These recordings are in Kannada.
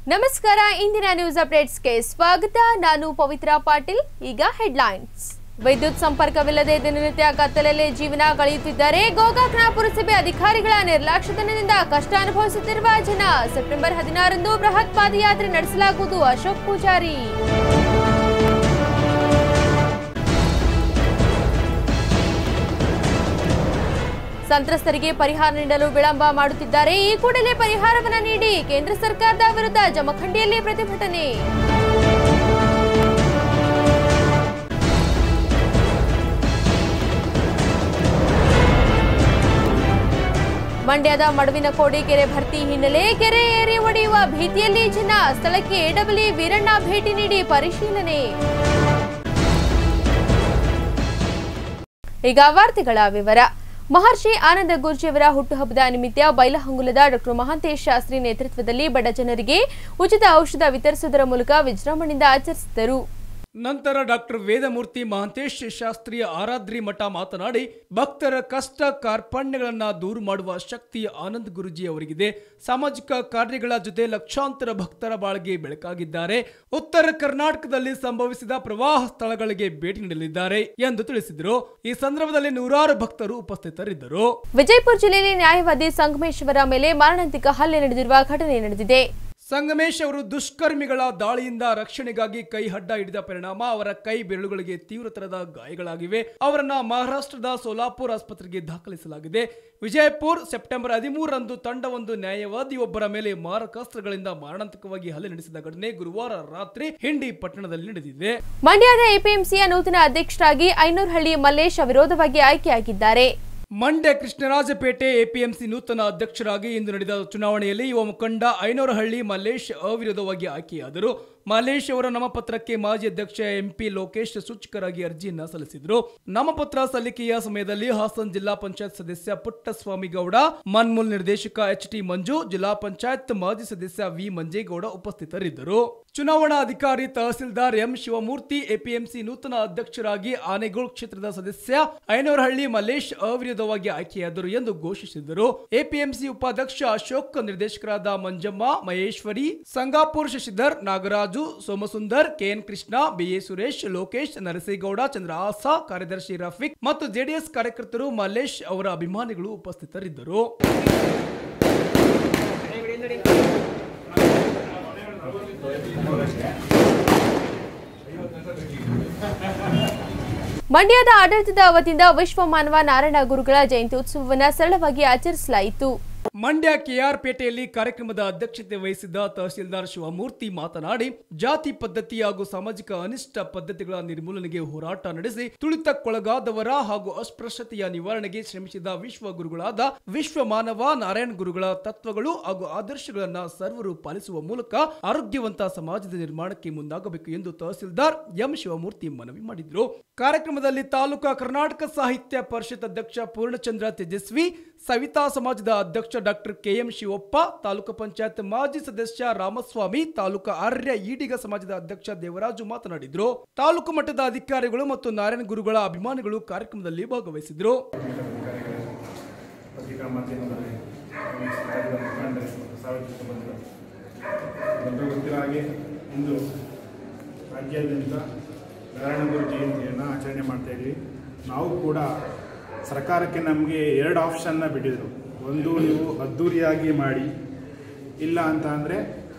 ನಮಸ್ಕಾರ ಇಂದಿನ ನ್ಯೂಸ್ ಅಪ್ಡೇಟ್ಸ್ಗೆ ಸ್ವಾಗತ ನಾನು ಪವಿತ್ರ ಪಾಟೀಲ್ ಈಗ ಹೆಡ್ಲೈನ್ಸ್ ವಿದ್ಯುತ್ ಸಂಪರ್ಕವಿಲ್ಲದೆ ದಿನನಿತ್ಯ ಕತ್ತಲಲ್ಲಿ ಜೀವನ ಕಳೆಯುತ್ತಿದ್ದಾರೆ ಗೋಕಾಕ್ನ ಪುರಸಭೆ ಅಧಿಕಾರಿಗಳ ನಿರ್ಲಕ್ಷ್ಯತನದಿಂದ ಕಷ್ಟ ಅನುಭವಿಸುತ್ತಿರುವ ಜನ ಸೆಪ್ಟೆಂಬರ್ ಹದಿನಾರಂದು ಬೃಹತ್ ಪಾದಯಾತ್ರೆ ನಡೆಸಲಾಗುವುದು ಅಶೋಕ್ ಪೂಜಾರಿ ಸಂತ್ರಸ್ತರಿಗೆ ಪರಿಹಾರ ನೀಡಲು ವಿಳಂಬ ಮಾಡುತ್ತಿದ್ದಾರೆ ಈ ಕೂಡಲೇ ಪರಿಹಾರವನ್ನ ನೀಡಿ ಕೇಂದ್ರ ಸರ್ಕಾರದ ವಿರುದ್ಧ ಜಮಖಂಡಿಯಲ್ಲಿ ಪ್ರತಿಭಟನೆ ಮಂಡ್ಯದ ಮಡುವಿನ ಕೋಡಿ ಕೆರೆ ಭರ್ತಿ ಹಿನ್ನೆಲೆ ಕೆರೆ ಏರಿ ಒಡೆಯುವ ಭೀತಿಯಲ್ಲಿ ಜನ ಸ್ಥಳಕ್ಕೆ ಎಡಬಲಿ ವೀರಣ್ಣ ಭೇಟಿ ನೀಡಿ ಪರಿಶೀಲನೆ ಈಗ ವಾರ್ತೆಗಳ ವಿವರ ಮಹರ್ಷಿ ಆನಂದ ಗುರ್ಜಿಯವರ ಹುಟ್ಟುಹಬ್ಬದ ನಿಮಿತ್ತ ಬೈಲಹಂಗುಲದ ಡಾಕ್ಟರ್ ಮಹಾಂತೇಶ್ ಶಾಸ್ತ್ರಿ ನೇತೃತ್ವದಲ್ಲಿ ಬಡ ಜನರಿಗೆ ಉಚಿತ ಔಷಧ ವಿತರಿಸುವುದರ ಮೂಲಕ ವಿಜೃಂಭಣೆಯಿಂದ ಆಚರಿಸಿದರು ನಂತರ ಡಾಕ್ಟರ್ ವೇದಮೂರ್ತಿ ಮಹಾಂತೇಶ್ ಶಾಸ್ತ್ರೀಯ ಆರಾಧ್ರಿ ಮಠ ಮಾತನಾಡಿ ಭಕ್ತರ ಕಷ್ಟ ಕಾರ್ಪಣ್ಯಗಳನ್ನ ದೂರು ಮಾಡುವ ಶಕ್ತಿ ಆನಂದ್ ಗುರುಜಿ ಅವರಿಗಿದೆ ಸಾಮಾಜಿಕ ಕಾರ್ಯಗಳ ಜೊತೆ ಲಕ್ಷಾಂತರ ಭಕ್ತರ ಬಾಳಿಗೆ ಬೆಳಕಾಗಿದ್ದಾರೆ ಉತ್ತರ ಕರ್ನಾಟಕದಲ್ಲಿ ಸಂಭವಿಸಿದ ಪ್ರವಾಹ ಸ್ಥಳಗಳಿಗೆ ಭೇಟಿ ನೀಡಲಿದ್ದಾರೆ ಎಂದು ತಿಳಿಸಿದರು ಈ ಸಂದರ್ಭದಲ್ಲಿ ನೂರಾರು ಭಕ್ತರು ಉಪಸ್ಥಿತರಿದ್ದರು ವಿಜಯಪುರ ಜಿಲ್ಲೆಯಲ್ಲಿ ನ್ಯಾಯವಾದಿ ಸಂಗಮೇಶ್ವರ ಮೇಲೆ ಮಾರಣಾಂತಿಕ ಹಲ್ಲೆ ನಡೆದಿರುವ ಘಟನೆ ನಡೆದಿದೆ ಸಂಗಮೇಶ್ ಅವರು ದುಷ್ಕರ್ಮಿಗಳ ದಾಳಿಯಿಂದ ರಕ್ಷಣೆಗಾಗಿ ಕೈ ಅಡ್ಡ ಹಿಡಿದ ಪರಿಣಾಮ ಅವರ ಕೈ ಬೆರಳುಗಳಿಗೆ ತೀವ್ರತರದ ಗಾಯಗಳಾಗಿವೆ ಅವರನ್ನ ಮಹಾರಾಷ್ಟ್ರದ ಸೋಲಾಪುರ್ ಆಸ್ಪತ್ರೆಗೆ ದಾಖಲಿಸಲಾಗಿದೆ ವಿಜಯಪುರ್ ಸೆಪ್ಟೆಂಬರ್ ಹದಿಮೂರರಂದು ತಂಡವೊಂದು ನ್ಯಾಯವಾದಿಯೊಬ್ಬರ ಮೇಲೆ ಮಾರಕಾಸ್ತ್ರಗಳಿಂದ ಮಾರಣಾಂತಿಕವಾಗಿ ಹಲ್ಲೆ ನಡೆಸಿದ ಘಟನೆ ಗುರುವಾರ ರಾತ್ರಿ ಹಿಂಡಿ ಪಟ್ಟಣದಲ್ಲಿ ನಡೆದಿದೆ ಮಂಡ್ಯದ ಎಪಿಎಂಸಿಯ ನೂತನ ಅಧ್ಯಕ್ಷರಾಗಿ ಐನೂರ್ಹಳ್ಳಿ ಮಲ್ಲೇಶ್ ಅವಿರೋಧವಾಗಿ ಆಯ್ಕೆಯಾಗಿದ್ದಾರೆ ಮಂಡ್ಯ ಕೃಷ್ಣರಾಜಪೇಟೆ ಎಪಿಎಂಸಿ ನೂತನ ಅಧ್ಯಕ್ಷರಾಗಿ ಇಂದು ನಡೆದ ಚುನಾವಣೆಯಲ್ಲಿ ಯುವ ಮುಖಂಡ ಐನೂರಹಳ್ಳಿ ಮಲ್ಲೇಶ್ ಅವಿರೋಧವಾಗಿ ಆಯ್ಕೆಯಾದರು ಮಲ್ಲೇಶ್ ಅವರ ನಾಮಪತ್ರಕ್ಕೆ ಮಾಜಿ ಅಧ್ಯಕ್ಷ ಎಂಪಿ ಲೋಕೇಶ್ ಸೂಚಕರಾಗಿ ಅರ್ಜಿಯನ್ನ ಸಲ್ಲಿಸಿದರು ನಾಮಪತ್ರ ಸಲ್ಲಿಕೆಯ ಸಮಯದಲ್ಲಿ ಹಾಸನ್ ಜಿಲ್ಲಾ ಪಂಚಾಯತ್ ಸದಸ್ಯ ಪುಟ್ಟಸ್ವಾಮಿ ಗೌಡ ಮನ್ಮೂಲ್ ನಿರ್ದೇಶಕ ಎಚ್ ಟಿ ಮಂಜು ಜಿಲ್ಲಾ ಪಂಚಾಯತ್ ಮಾಜಿ ಸದಸ್ಯ ವಿ ಮಂಜೇಗೌಡ ಉಪಸ್ಥಿತರಿದ್ದರು ಚುನಾವಣಾ ಅಧಿಕಾರಿ ತಹಸೀಲ್ದಾರ್ ಎಂ ಶಿವಮೂರ್ತಿ ಎಪಿಎಂಸಿ ನೂತನ ಅಧ್ಯಕ್ಷರಾಗಿ ಆನೆಗೋಳ್ ಕ್ಷೇತ್ರದ ಸದಸ್ಯ ಐನೂರಹಳ್ಳಿ ಮಲ್ಲೇಶ್ ಅವಿರೋಧವಾಗಿ ಆಯ್ಕೆಯಾದರು ಎಂದು ಘೋಷಿಸಿದರು ಎಪಿಎಂಸಿ ಉಪಾಧ್ಯಕ್ಷ ಅಶೋಕ್ ನಿರ್ದೇಶಕರಾದ ಮಂಜಮ್ಮ ಮಹೇಶ್ವರಿ ಸಂಗಾಪುರ್ ಶಶಿಧರ್ ನಾಗರಾಜು ಸೋಮಸುಂದರ್ ಕೆಎನ್ ಕೃಷ್ಣ ಬಿಎ ಸುರೇಶ್ ಲೋಕೇಶ್ ನರಸೇಗೌಡ ಚಂದ್ರಹಾಸ ಕಾರ್ಯದರ್ಶಿ ರಫೀಕ್ ಮತ್ತು ಜೆಡಿಎಸ್ ಕಾರ್ಯಕರ್ತರು ಮಲ್ಲೇಶ್ ಅವರ ಅಭಿಮಾನಿಗಳು ಉಪಸ್ಥಿತರಿದ್ದರು ಮಂಡ್ಯದ ಆಡಳಿತದ ವತಿಯಿಂದ ವಿಶ್ವ ಮಾನವ ನಾರಾಯಣ ಗುರುಗಳ ಜಯಂತಿ ಉತ್ಸವವನ್ನು ಸರಳವಾಗಿ ಆಚರಿಸಲಾಯಿತು ಮಂಡ್ಯ ಕೆಆರ್ ಪೇಟೆಯಲ್ಲಿ ಕಾರ್ಯಕ್ರಮದ ಅಧ್ಯಕ್ಷತೆ ವಹಿಸಿದ್ದ ತಹಸೀಲ್ದಾರ್ ಶಿವಮೂರ್ತಿ ಮಾತನಾಡಿ ಜಾತಿ ಪದ್ಧತಿ ಹಾಗೂ ಸಾಮಾಜಿಕ ಅನಿಷ್ಟ ಪದ್ಧತಿಗಳ ನಿರ್ಮೂಲನೆಗೆ ಹೋರಾಟ ನಡೆಸಿ ತುಳಿತಕ್ಕೊಳಗಾದವರ ಹಾಗೂ ಅಸ್ಪೃಶ್ಯತೆಯ ನಿವಾರಣೆಗೆ ಶ್ರಮಿಸಿದ ವಿಶ್ವ ಗುರುಗಳಾದ ವಿಶ್ವ ಮಾನವ ನಾರಾಯಣ ಗುರುಗಳ ತತ್ವಗಳು ಹಾಗೂ ಆದರ್ಶಗಳನ್ನ ಸರ್ವರು ಪಾಲಿಸುವ ಮೂಲಕ ಆರೋಗ್ಯವಂತ ಸಮಾಜದ ನಿರ್ಮಾಣಕ್ಕೆ ಮುಂದಾಗಬೇಕು ಎಂದು ತಹಸೀಲ್ದಾರ್ ಎಂ ಶಿವಮೂರ್ತಿ ಮನವಿ ಮಾಡಿದರು ಕಾರ್ಯಕ್ರಮದಲ್ಲಿ ತಾಲೂಕಾ ಕರ್ನಾಟಕ ಸಾಹಿತ್ಯ ಪರಿಷತ್ ಅಧ್ಯಕ್ಷ ಪೂರ್ಣಚಂದ್ರ ತೇಜಸ್ವಿ ಸವಿತಾ ಸಮಾಜದ ಅಧ್ಯಕ್ಷ ಡಾಕ್ಟರ್ ಕೆಎಂ ಶಿವಪ್ಪ ತಾಲೂಕು ಪಂಚಾಯತ್ ಮಾಜಿ ಸದಸ್ಯ ರಾಮಸ್ವಾಮಿ ತಾಲೂಕು ಆರ್ಯ ಈಡಿಗ ಸಮಾಜದ ಅಧ್ಯಕ್ಷ ದೇವರಾಜು ಮಾತನಾಡಿದ್ರು ತಾಲೂಕು ಮಟ್ಟದ ಅಧಿಕಾರಿಗಳು ಮತ್ತು ನಾರಾಯಣ ಗುರುಗಳ ಅಭಿಮಾನಿಗಳು ಕಾರ್ಯಕ್ರಮದಲ್ಲಿ ಭಾಗವಹಿಸಿದ್ರು ಪತ್ರಿಕಾ ಮಾಧ್ಯಮದಲ್ಲಿ ಈ ಸಮಾಜದ ಮುಖಂಡರು ಮತ್ತು ಸಾರ್ವಜನಿಕ ಬಂಧುಗಳು ಎಲ್ಲರಿಗೂ ಗೊತ್ತಿರೋ ಹಾಗೆ ಇಂದು ರಾಜ್ಯಾದ್ಯಂತ ನಾರಾಯಣ ಗುರು ಜಯಂತಿಯನ್ನು ಆಚರಣೆ ಮಾಡ್ತಾ ಇದ್ವಿ ನಾವು ಕೂಡ ಸರ್ಕಾರಕ್ಕೆ ನಮಗೆ ಎರಡು ಆಪ್ಷನ್ನ ಬಿಟ್ಟಿದ್ರು ಒಂದು ನೀವು ಅದ್ಧೂರಿಯಾಗಿ ಮಾಡಿ ಇಲ್ಲ ಅಂತ ಅಂದರೆ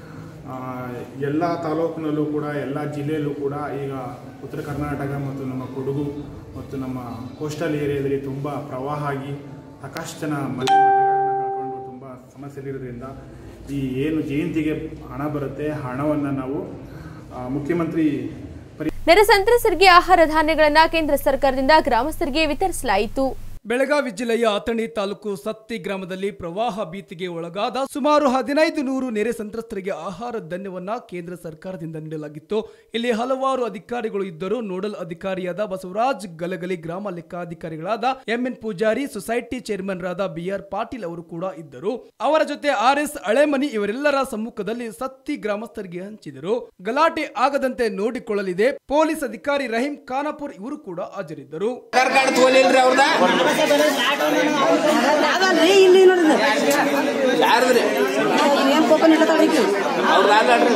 ಎಲ್ಲ ತಾಲೂಕಿನಲ್ಲೂ ಕೂಡ ಎಲ್ಲ ಜಿಲ್ಲೆಯಲ್ಲೂ ಕೂಡ ಈಗ ಉತ್ತರ ಕರ್ನಾಟಕ ಮತ್ತು ನಮ್ಮ ಕೊಡಗು ಮತ್ತು ನಮ್ಮ ಕೋಸ್ಟಲ್ ಏರಿಯಾದಲ್ಲಿ ತುಂಬ ಪ್ರವಾಹ ಆಗಿ ಸಾಕಷ್ಟು ಜನ ಮನೆ ಮನೆಗಳನ್ನ ಕಳ್ಕೊಂಡು ತುಂಬ ಸಮಸ್ಯೆಗಳಿರೋದ್ರಿಂದ ಈ ಏನು ಜಯಂತಿಗೆ ಹಣ ಬರುತ್ತೆ ಹಣವನ್ನು ನಾವು ಆ, ಮುಖ್ಯಮಂತ್ರಿ ಪರಿ ನೆರೆ ಸಂತ್ರಸ್ತರಿಗೆ ಆಹಾರ ಧಾನ್ಯಗಳನ್ನು ಕೇಂದ್ರ ಸರ್ಕಾರದಿಂದ ಗ್ರಾಮಸ್ಥರಿಗೆ ವಿತರಿಸಲಾಯಿತು ಬೆಳಗಾವಿ ಜಿಲ್ಲೆಯ ಅಥಣಿ ತಾಲೂಕು ಸತ್ತಿ ಗ್ರಾಮದಲ್ಲಿ ಪ್ರವಾಹ ಭೀತಿಗೆ ಒಳಗಾದ ಸುಮಾರು ಹದಿನೈದು ನೂರು ನೆರೆ ಸಂತ್ರಸ್ತರಿಗೆ ಆಹಾರ ಧಾನ್ಯವನ್ನ ಕೇಂದ್ರ ಸರ್ಕಾರದಿಂದ ನೀಡಲಾಗಿತ್ತು ಇಲ್ಲಿ ಹಲವಾರು ಅಧಿಕಾರಿಗಳು ಇದ್ದರು ನೋಡಲ್ ಅಧಿಕಾರಿಯಾದ ಬಸವರಾಜ್ ಗಲಗಲಿ ಗ್ರಾಮ ಲೆಕ್ಕಾಧಿಕಾರಿಗಳಾದ ಎಂಎನ್ ಪೂಜಾರಿ ಸೊಸೈಟಿ ಚೇರ್ಮನ್ ರಾದ ಬಿಆರ್ ಪಾಟೀಲ್ ಅವರು ಕೂಡ ಇದ್ದರು ಅವರ ಜೊತೆ ಆರ್ ಎಸ್ ಹಳೆಮನಿ ಇವರೆಲ್ಲರ ಸಮ್ಮುಖದಲ್ಲಿ ಸತ್ತಿ ಗ್ರಾಮಸ್ಥರಿಗೆ ಹಂಚಿದರು ಗಲಾಟೆ ಆಗದಂತೆ ನೋಡಿಕೊಳ್ಳಲಿದೆ ಪೊಲೀಸ್ ಅಧಿಕಾರಿ ರಹೀಂ ಖಾನಾಪುರ್ ಇವರು ಕೂಡ ಹಾಜರಿದ್ದರು ಆಧಾರ್ ಕಾರ್ಡ್ ತೋಲಿಲ್ರಿ ಅವ್ರದ ಅದಲ್ರಿ ಇಲ್ಲಿ ನೋಡಿದ್ರಿ ಯಾರದ್ರಿ ಏನ್ ಕೋಪನ್ ಇಡ್ತಾವ್ರಿ ಅವ್ರ ರಾಜಾಡ್ರಿ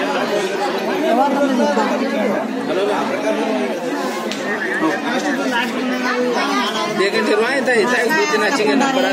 ದೇಗಂಟಿರುವ ಆಯ್ತಾ ಇದ್ದಾಗ ಕೂತಿನ ಹಚ್ಚಿಗೆ ನಂಬರ್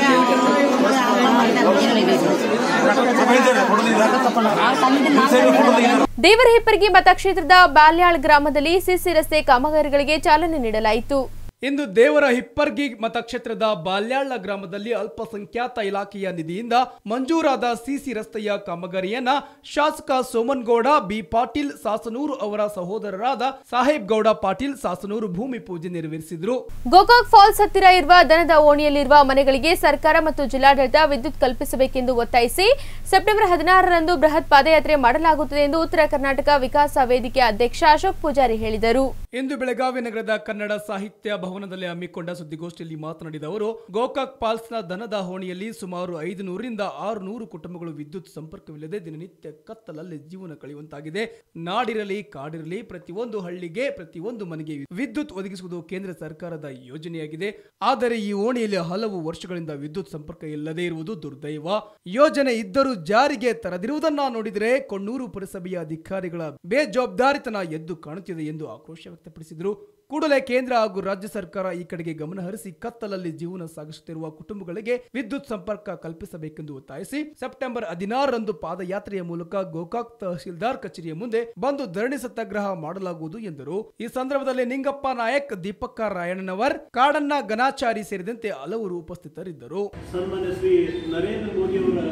ದೇವರ ಹಿಪ್ಪರಗಿ ಮತಕ್ಷೇತ್ರದ ಬಾಲ್ಯಾಳ್ ಗ್ರಾಮದಲ್ಲಿ ಸಿಸಿ ರಸ್ತೆ ಕಾಮಗಾರಿಗಳಿಗೆ ಚಾಲನೆ ನೀಡಲಾಯಿತು ಇಂದು ದೇವರ ಹಿಪ್ಪರ್ಗಿ ಮತಕ್ಷೇತ್ರದ ಬಾಲ್ಯಾಳ ಗ್ರಾಮದಲ್ಲಿ ಅಲ್ಪಸಂಖ್ಯಾತ ಇಲಾಖೆಯ ನಿಧಿಯಿಂದ ಮಂಜೂರಾದ ಸಿಸಿ ರಸ್ತೆಯ ಕಾಮಗಾರಿಯನ್ನ ಶಾಸಕ ಸೋಮನ್ಗೌಡ ಬಿ ಪಾಟೀಲ್ ಸಾಸನೂರು ಅವರ ಸಹೋದರರಾದ ಸಾಹೇಬ್ ಗೌಡ ಪಾಟೀಲ್ ಸಾಸನೂರು ಭೂಮಿ ಪೂಜೆ ನೆರವೇರಿಸಿದರು ಗೋಕಾಕ್ ಫಾಲ್ಸ್ ಹತ್ತಿರ ಇರುವ ದನದ ಓಣಿಯಲ್ಲಿರುವ ಮನೆಗಳಿಗೆ ಸರ್ಕಾರ ಮತ್ತು ಜಿಲ್ಲಾಡಳಿತ ವಿದ್ಯುತ್ ಕಲ್ಪಿಸಬೇಕೆಂದು ಒತ್ತಾಯಿಸಿ ಸೆಪ್ಟೆಂಬರ್ ಹದಿನಾರರಂದು ಬೃಹತ್ ಪಾದಯಾತ್ರೆ ಮಾಡಲಾಗುತ್ತದೆ ಎಂದು ಉತ್ತರ ಕರ್ನಾಟಕ ವಿಕಾಸ ವೇದಿಕೆ ಅಧ್ಯಕ್ಷ ಅಶೋಕ್ ಪೂಜಾರಿ ಹೇಳಿದರು ಇಂದು ಬೆಳಗಾವಿ ನಗರದ ಕನ್ನಡ ಸಾಹಿತ್ಯ ಭವನದಲ್ಲಿ ಹಮ್ಮಿಕೊಂಡ ಸುದ್ದಿಗೋಷ್ಠಿಯಲ್ಲಿ ಮಾತನಾಡಿದ ಅವರು ಗೋಕಾಕ್ ಪಾಲ್ಸ್ನ ದನದ ಹೋಣಿಯಲ್ಲಿ ಸುಮಾರು ಐದು ನೂರರಿಂದ ಆರು ನೂರು ಕುಟುಂಬಗಳು ವಿದ್ಯುತ್ ಸಂಪರ್ಕವಿಲ್ಲದೆ ದಿನನಿತ್ಯ ಕತ್ತಲಲ್ಲಿ ಜೀವನ ಕಳೆಯುವಂತಾಗಿದೆ ನಾಡಿರಲಿ ಕಾಡಿರಲಿ ಪ್ರತಿಯೊಂದು ಹಳ್ಳಿಗೆ ಪ್ರತಿಯೊಂದು ಮನೆಗೆ ವಿದ್ಯುತ್ ಒದಗಿಸುವುದು ಕೇಂದ್ರ ಸರ್ಕಾರದ ಯೋಜನೆಯಾಗಿದೆ ಆದರೆ ಈ ಓಣಿಯಲ್ಲಿ ಹಲವು ವರ್ಷಗಳಿಂದ ವಿದ್ಯುತ್ ಸಂಪರ್ಕ ಇಲ್ಲದೇ ಇರುವುದು ದುರ್ದೈವ ಯೋಜನೆ ಇದ್ದರೂ ಜಾರಿಗೆ ತರದಿರುವುದನ್ನ ನೋಡಿದರೆ ಕೊಣ್ಣೂರು ಪುರಸಭೆಯ ಅಧಿಕಾರಿಗಳ ಬೇಜವಾಬ್ದಾರಿತನ ಎದ್ದು ಕಾಣುತ್ತಿದೆ ಎಂದು ಆಕ್ರೋಶ ವ್ಯಕ್ತಪಡಿಸಿದರು ಕೂಡಲೇ ಕೇಂದ್ರ ಹಾಗೂ ರಾಜ್ಯ ಸರ್ಕಾರ ಈ ಕಡೆಗೆ ಗಮನ ಹರಿಸಿ ಕತ್ತಲಲ್ಲಿ ಜೀವನ ಸಾಗಿಸುತ್ತಿರುವ ಕುಟುಂಬಗಳಿಗೆ ವಿದ್ಯುತ್ ಸಂಪರ್ಕ ಕಲ್ಪಿಸಬೇಕೆಂದು ಒತ್ತಾಯಿಸಿ ಸೆಪ್ಟೆಂಬರ್ ಹದಿನಾರರಂದು ಪಾದಯಾತ್ರೆಯ ಮೂಲಕ ಗೋಕಾಕ್ ತಹಶೀಲ್ದಾರ್ ಕಚೇರಿಯ ಮುಂದೆ ಬಂದು ಧರಣಿ ಸತ್ಯಾಗ್ರಹ ಮಾಡಲಾಗುವುದು ಎಂದರು ಈ ಸಂದರ್ಭದಲ್ಲಿ ನಿಂಗಪ್ಪ ನಾಯಕ್ ದೀಪಕ್ಕ ರಾಯಣ್ಣನವರ್ ಕಾಡಣ್ಣ ಗನಾಚಾರಿ ಸೇರಿದಂತೆ ಹಲವರು ಉಪಸ್ಥಿತರಿದ್ದರು ಸನ್ಮಾನ್ಯ ಶ್ರೀ ನರೇಂದ್ರ ಮೋದಿಯವರ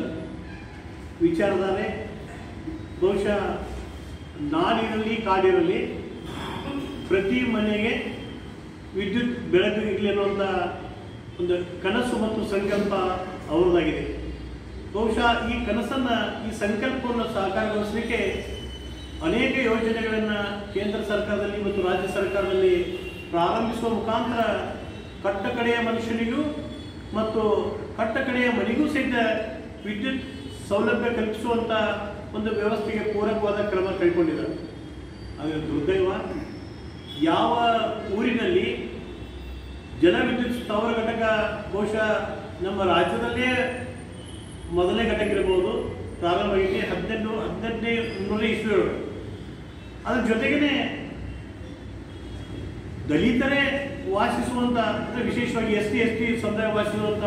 ವಿಚಾರಧಾರೆ ಬಹುಶಃ ನಾಡಿರಲಿ ಕಾಡಿರಲಿ ಪ್ರತಿ ಮನೆಗೆ ವಿದ್ಯುತ್ ಬೆಳಕು ಇರಲಿ ಅನ್ನುವಂಥ ಒಂದು ಕನಸು ಮತ್ತು ಸಂಕಲ್ಪ ಅವರದಾಗಿದೆ ಬಹುಶಃ ಈ ಕನಸನ್ನು ಈ ಸಂಕಲ್ಪವನ್ನು ಸಾಕಾರಗೊಳಿಸಲಿಕ್ಕೆ ಅನೇಕ ಯೋಜನೆಗಳನ್ನು ಕೇಂದ್ರ ಸರ್ಕಾರದಲ್ಲಿ ಮತ್ತು ರಾಜ್ಯ ಸರ್ಕಾರದಲ್ಲಿ ಪ್ರಾರಂಭಿಸುವ ಮುಖಾಂತರ ಕಟ್ಟ ಕಡೆಯ ಮನುಷ್ಯನಿಗೂ ಮತ್ತು ಕಟ್ಟ ಕಡೆಯ ಮನೆಗೂ ಸಹಿತ ವಿದ್ಯುತ್ ಸೌಲಭ್ಯ ಕಲ್ಪಿಸುವಂಥ ಒಂದು ವ್ಯವಸ್ಥೆಗೆ ಪೂರಕವಾದ ಕ್ರಮ ಕೈಗೊಂಡಿದ್ದಾರೆ ಆದರೆ ದುರ್ದೈವ ಯಾವ ಊರಿನಲ್ಲಿ ಜಲವಿದ್ಯುತ್ ಸ್ಥಾವರ ಘಟಕ ಬಹುಶಃ ನಮ್ಮ ರಾಜ್ಯದಲ್ಲೇ ಮೊದಲನೇ ಘಟಕ ಇರಬಹುದು ಪ್ರಾರಂಭ ಆಗಿದೆ ಹದಿನೆಂಟು ಹದಿನೆಂಟನೇ ನೂರನೇ ಇಸ್ವಿಯೊಳಗೆ ಅದ್ರ ಜೊತೆಗೇನೆ ದಲಿತರೇ ವಾಸಿಸುವಂಥ ಅಂದರೆ ವಿಶೇಷವಾಗಿ ಎಸ್ ಟಿ ಎಸ್ ಟಿ ಸಮುದಾಯ ವಾಸಿಸುವಂಥ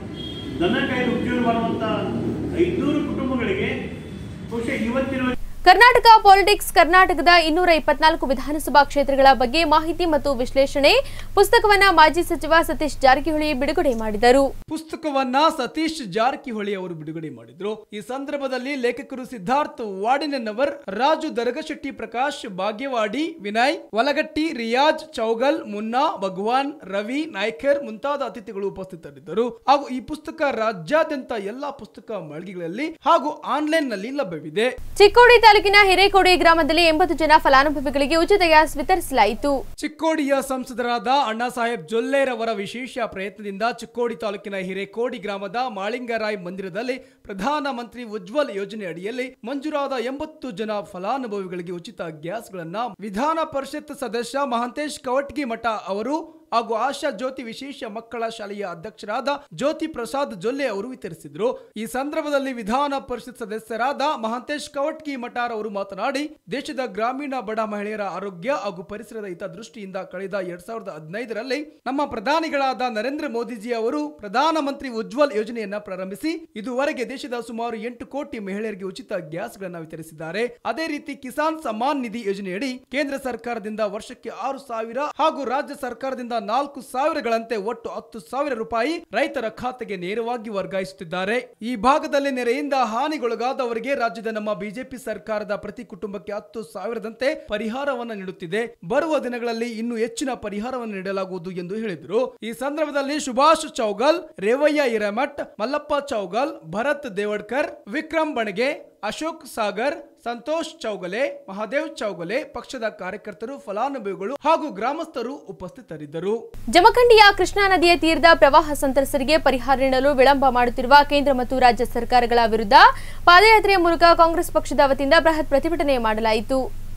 ದನ ಕಾಯ್ದು ಉದ್ಯೋಗ ಮಾಡುವಂಥ ಐದುನೂರು ಕುಟುಂಬಗಳಿಗೆ ಬಹುಶಃ ಇವತ್ತಿನ ಕರ್ನಾಟಕ ಪಾಲಿಟಿಕ್ಸ್ ಕರ್ನಾಟಕದ ಇನ್ನೂರ ಇಪ್ಪತ್ನಾಲ್ಕು ವಿಧಾನಸಭಾ ಕ್ಷೇತ್ರಗಳ ಬಗ್ಗೆ ಮಾಹಿತಿ ಮತ್ತು ವಿಶ್ಲೇಷಣೆ ಪುಸ್ತಕವನ್ನ ಮಾಜಿ ಸಚಿವ ಸತೀಶ್ ಜಾರಕಿಹೊಳಿ ಬಿಡುಗಡೆ ಮಾಡಿದರು ಪುಸ್ತಕವನ್ನ ಸತೀಶ್ ಜಾರಕಿಹೊಳಿ ಅವರು ಬಿಡುಗಡೆ ಮಾಡಿದ್ರು ಈ ಸಂದರ್ಭದಲ್ಲಿ ಲೇಖಕರು ಸಿದ್ಧಾರ್ಥ್ ವಾಡಿನವರ್ ರಾಜು ದರಗಶೆಟ್ಟಿ ಪ್ರಕಾಶ್ ಭಾಗ್ಯವಾಡಿ ವಿನಯ್ ವಲಗಟ್ಟಿ ರಿಯಾಜ್ ಚೌಗಲ್ ಮುನ್ನಾ ಭಗವಾನ್ ರವಿ ನಾಯ್ಕರ್ ಮುಂತಾದ ಅತಿಥಿಗಳು ಉಪಸ್ಥಿತರಿದ್ದರು ಹಾಗೂ ಈ ಪುಸ್ತಕ ರಾಜ್ಯಾದ್ಯಂತ ಎಲ್ಲಾ ಪುಸ್ತಕ ಮಳಿಗೆಗಳಲ್ಲಿ ಹಾಗೂ ಆನ್ಲೈನ್ ನಲ್ಲಿ ಲಭ್ಯವಿದೆ ಚಿಕ್ಕೋಡಿ ತಾಲೂಕಿನ ಹಿರೇಕೋಡಿ ಗ್ರಾಮದಲ್ಲಿ ಎಂಬತ್ತು ಜನ ಫಲಾನುಭವಿಗಳಿಗೆ ಉಚಿತ ಗ್ಯಾಸ್ ವಿತರಿಸಲಾಯಿತು ಚಿಕ್ಕೋಡಿಯ ಸಂಸದರಾದ ಅಣ್ಣಾ ಸಾಹೇಬ್ ಜೊಲ್ಲೇರವರ ವಿಶೇಷ ಪ್ರಯತ್ನದಿಂದ ಚಿಕ್ಕೋಡಿ ತಾಲೂಕಿನ ಹಿರೇಕೋಡಿ ಗ್ರಾಮದ ಮಾಳಿಂಗರಾಯ್ ಮಂದಿರದಲ್ಲಿ ಪ್ರಧಾನಮಂತ್ರಿ ಉಜ್ವಲ್ ಯೋಜನೆ ಅಡಿಯಲ್ಲಿ ಮಂಜೂರಾದ ಎಂಬತ್ತು ಜನ ಫಲಾನುಭವಿಗಳಿಗೆ ಉಚಿತ ಗ್ಯಾಸ್ಗಳನ್ನ ವಿಧಾನ ಪರಿಷತ್ ಸದಸ್ಯ ಮಹಾಂತೇಶ್ ಕವಟ್ಗಿ ಮಠ ಅವರು ಹಾಗೂ ಆಶಾ ಜ್ಯೋತಿ ವಿಶೇಷ ಮಕ್ಕಳ ಶಾಲೆಯ ಅಧ್ಯಕ್ಷರಾದ ಜ್ಯೋತಿ ಪ್ರಸಾದ್ ಜೊಲ್ಲೆ ಅವರು ವಿತರಿಸಿದ್ರು ಈ ಸಂದರ್ಭದಲ್ಲಿ ವಿಧಾನ ಪರಿಷತ್ ಸದಸ್ಯರಾದ ಮಹಾಂತೇಶ್ ಕವಟ್ಗಿ ಮಠಾರ್ ಅವರು ಮಾತನಾಡಿ ದೇಶದ ಗ್ರಾಮೀಣ ಬಡ ಮಹಿಳೆಯರ ಆರೋಗ್ಯ ಹಾಗೂ ಪರಿಸರದ ಹಿತದೃಷ್ಟಿಯಿಂದ ಕಳೆದ ಎರಡ್ ಸಾವಿರದ ಹದಿನೈದರಲ್ಲಿ ನಮ್ಮ ಪ್ರಧಾನಿಗಳಾದ ನರೇಂದ್ರ ಮೋದಿಜಿ ಅವರು ಪ್ರಧಾನಮಂತ್ರಿ ಉಜ್ವಲ್ ಯೋಜನೆಯನ್ನ ಪ್ರಾರಂಭಿಸಿ ಇದುವರೆಗೆ ದೇಶದ ಸುಮಾರು ಎಂಟು ಕೋಟಿ ಮಹಿಳೆಯರಿಗೆ ಉಚಿತ ಗ್ಯಾಸ್ಗಳನ್ನ ವಿತರಿಸಿದ್ದಾರೆ ಅದೇ ರೀತಿ ಕಿಸಾನ್ ಸಮ್ಮಾನ್ ನಿಧಿ ಯೋಜನೆಯಡಿ ಕೇಂದ್ರ ಸರ್ಕಾರದಿಂದ ವರ್ಷಕ್ಕೆ ಆರು ಸಾವಿರ ಹಾಗೂ ರಾಜ್ಯ ಸರ್ಕಾರದಿಂದ ನಾಲ್ಕು ಸಾವಿರಗಳಂತೆ ಒಟ್ಟು ಹತ್ತು ಸಾವಿರ ರೂಪಾಯಿ ರೈತರ ಖಾತೆಗೆ ನೇರವಾಗಿ ವರ್ಗಾಯಿಸುತ್ತಿದ್ದಾರೆ ಈ ಭಾಗದಲ್ಲಿ ನೆರೆಯಿಂದ ಹಾನಿಗೊಳಗಾದವರಿಗೆ ರಾಜ್ಯದ ನಮ್ಮ ಬಿಜೆಪಿ ಸರ್ಕಾರದ ಪ್ರತಿ ಕುಟುಂಬಕ್ಕೆ ಹತ್ತು ಸಾವಿರದಂತೆ ಪರಿಹಾರವನ್ನು ನೀಡುತ್ತಿದೆ ಬರುವ ದಿನಗಳಲ್ಲಿ ಇನ್ನೂ ಹೆಚ್ಚಿನ ಪರಿಹಾರವನ್ನು ನೀಡಲಾಗುವುದು ಎಂದು ಹೇಳಿದರು ಈ ಸಂದರ್ಭದಲ್ಲಿ ಸುಭಾಷ್ ಚೌಗಲ್ ರೇವಯ್ಯ ಹಿರೇಮಠ್ ಮಲ್ಲಪ್ಪ ಚೌಗಲ್ ಭರತ್ ದೇವಡ್ಕರ್ ವಿಕ್ರಮ್ ಬಣಗೆ ಅಶೋಕ್ ಸಾಗರ್ ಸಂತೋಷ್ ಚೌಗಲೆ ಮಹಾದೇವ್ ಚೌಗಲೆ ಪಕ್ಷದ ಕಾರ್ಯಕರ್ತರು ಫಲಾನುಭವಿಗಳು ಹಾಗೂ ಗ್ರಾಮಸ್ಥರು ಉಪಸ್ಥಿತರಿದ್ದರು ಜಮಖಂಡಿಯ ಕೃಷ್ಣಾ ನದಿಯ ತೀರದ ಪ್ರವಾಹ ಸಂತ್ರಸ್ತರಿಗೆ ಪರಿಹಾರ ನೀಡಲು ವಿಳಂಬ ಮಾಡುತ್ತಿರುವ ಕೇಂದ್ರ ಮತ್ತು ರಾಜ್ಯ ಸರ್ಕಾರಗಳ ವಿರುದ್ಧ ಪಾದಯಾತ್ರೆಯ ಮೂಲಕ ಕಾಂಗ್ರೆಸ್ ಪಕ್ಷದ ವತಿಯಿಂದ ಬೃಹತ್ ಪ್ರತಿಭಟನೆ ಮಾಡಲಾಯಿತು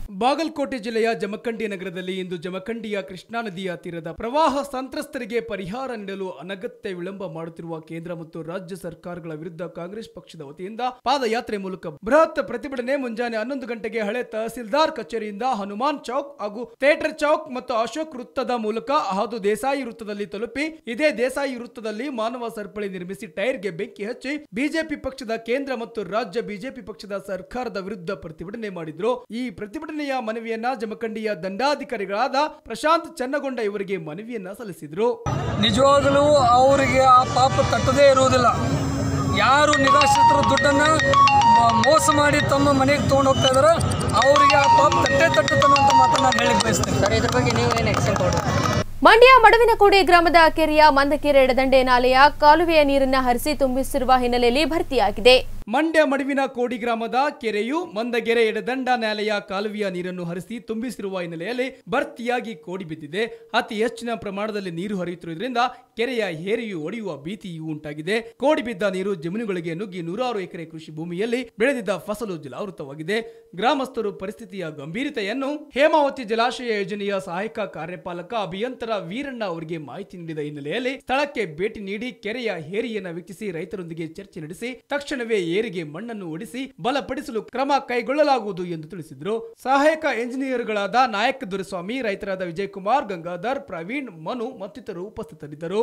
ಬಾಗಲಕೋಟೆ ಜಿಲ್ಲೆಯ ಜಮಖಂಡಿ ನಗರದಲ್ಲಿ ಇಂದು ಜಮಖಂಡಿಯ ಕೃಷ್ಣಾ ನದಿಯ ತೀರದ ಪ್ರವಾಹ ಸಂತ್ರಸ್ತರಿಗೆ ಪರಿಹಾರ ನೀಡಲು ಅನಗತ್ಯ ವಿಳಂಬ ಮಾಡುತ್ತಿರುವ ಕೇಂದ್ರ ಮತ್ತು ರಾಜ್ಯ ಸರ್ಕಾರಗಳ ವಿರುದ್ಧ ಕಾಂಗ್ರೆಸ್ ಪಕ್ಷದ ವತಿಯಿಂದ ಪಾದಯಾತ್ರೆ ಮೂಲಕ ಬೃಹತ್ ಪ್ರತಿಭಟನೆ ಮುಂಜಾನೆ ಹನ್ನೊಂದು ಗಂಟೆಗೆ ಹಳೆ ತಹಸೀಲ್ದಾರ್ ಕಚೇರಿಯಿಂದ ಹನುಮಾನ್ ಚೌಕ್ ಹಾಗೂ ಥಿಯೇಟರ್ ಚೌಕ್ ಮತ್ತು ಅಶೋಕ್ ವೃತ್ತದ ಮೂಲಕ ಹಾದು ದೇಸಾಯಿ ವೃತ್ತದಲ್ಲಿ ತಲುಪಿ ಇದೇ ದೇಸಾಯಿ ವೃತ್ತದಲ್ಲಿ ಮಾನವ ಸರಪಳಿ ನಿರ್ಮಿಸಿ ಟೈರ್ಗೆ ಬೆಂಕಿ ಹಚ್ಚಿ ಬಿಜೆಪಿ ಪಕ್ಷದ ಕೇಂದ್ರ ಮತ್ತು ರಾಜ್ಯ ಬಿಜೆಪಿ ಪಕ್ಷದ ಸರ್ಕಾರದ ವಿರುದ್ಧ ಪ್ರತಿಭಟನೆ ಮಾಡಿದ್ರು ಈ ಪ್ರತಿಭಟನೆಯ ಮನವಿಯನ್ನ ಜಮಖಂಡಿಯ ದಂಡಾಧಿಕಾರಿಗಳಾದ ಪ್ರಶಾಂತ್ ಚನ್ನಗೊಂಡ ಇವರಿಗೆ ಮನವಿಯನ್ನ ಸಲ್ಲಿಸಿದ್ರು ನಿಜವಾಗಲೂ ಅವರಿಗೆ ಆ ಪಾಪ ತಟ್ಟದೇ ಇರುವುದಿಲ್ಲ ಯಾರು ನಿರಾಶ್ರಿತರ ದುಡ್ಡನ್ನು ಮ- ಮೋಸ ಮಾಡಿ ತಮ್ಮ ಮನೆಗೆ ತೊಗೊಂಡು ಹೋಗ್ತಾ ಇದಾರೆ ಅವರಿಗೆ ಆ ಪಾಪ ತಟ್ಟೆ ತಟ್ಟುತ್ತಾನೆ ಅಂತ ಮಾತನ್ನ ನಾನು ಹೇಳಕ್ ಬಯಸ್ತೇನೆ ಸರ್ ಇದ್ರ ಬಗ್ಗೆ ನೀವು ಏನು ಎಕ್ಸೆಂಟ್ ಮಂಡ್ಯ ಮಡವಿನಕೋಡಿ ಗ್ರಾಮದ ಕೆರೆಯ ಮಂದಕೆರೆ ಎಡದಂಡೆ ನಾಲೆಯ ಕಾಲುವೆಯ ನೀರನ್ನ ಹರಿಸಿ ತುಂಬಿಸಿರುವ ಹಿನ್ನೆಲೆಯಲ್ಲಿ ಭರ್ತಿಯಾಗಿದೆ ಮಂಡ್ಯ ಮಡುವಿನ ಕೋಡಿ ಗ್ರಾಮದ ಕೆರೆಯು ಮಂದಗೆರೆ ಎಡದಂಡ ನಾಲೆಯ ಕಾಲುವೆಯ ನೀರನ್ನು ಹರಿಸಿ ತುಂಬಿಸಿರುವ ಹಿನ್ನೆಲೆಯಲ್ಲಿ ಭರ್ತಿಯಾಗಿ ಕೋಡಿ ಬಿದ್ದಿದೆ ಅತಿ ಹೆಚ್ಚಿನ ಪ್ರಮಾಣದಲ್ಲಿ ನೀರು ಹರಿಯುತ್ತಿರುವುದರಿಂದ ಕೆರೆಯ ಹೇರಿಯು ಒಡೆಯುವ ಭೀತಿಯೂ ಉಂಟಾಗಿದೆ ಕೋಡಿ ಬಿದ್ದ ನೀರು ಜಮೀನುಗಳಿಗೆ ನುಗ್ಗಿ ನೂರಾರು ಎಕರೆ ಕೃಷಿ ಭೂಮಿಯಲ್ಲಿ ಬೆಳೆದಿದ್ದ ಫಸಲು ಜಲಾವೃತವಾಗಿದೆ ಗ್ರಾಮಸ್ಥರು ಪರಿಸ್ಥಿತಿಯ ಗಂಭೀರತೆಯನ್ನು ಹೇಮಾವತಿ ಜಲಾಶಯ ಯೋಜನೆಯ ಸಹಾಯಕ ಕಾರ್ಯಪಾಲಕ ಅಭಿಯಂತರ ವೀರಣ್ಣ ಅವರಿಗೆ ಮಾಹಿತಿ ನೀಡಿದ ಹಿನ್ನೆಲೆಯಲ್ಲಿ ಸ್ಥಳಕ್ಕೆ ಭೇಟಿ ನೀಡಿ ಕೆರೆಯ ಹೇರಿಯನ್ನು ವೀಕ್ಷಿಸಿ ರೈತರೊಂದಿಗೆ ಚರ್ಚೆ ನಡೆಸಿ ತಕ್ಷಣವೇ ಏರಿಗೆ ಮಣ್ಣನ್ನು ಒಡಿಸಿ ಬಲಪಡಿಸಲು ಕ್ರಮ ಕೈಗೊಳ್ಳಲಾಗುವುದು ಎಂದು ತಿಳಿಸಿದರು ಸಹಾಯಕ ಎಂಜಿನಿಯರ್ಗಳಾದ ನಾಯಕ್ ದೊರೆಸ್ವಾಮಿ ರೈತರಾದ ವಿಜಯಕುಮಾರ್ ಗಂಗಾಧರ್ ಪ್ರವೀಣ್ ಮನು ಮತ್ತಿತರರು ಉಪಸ್ಥಿತರಿದ್ದರು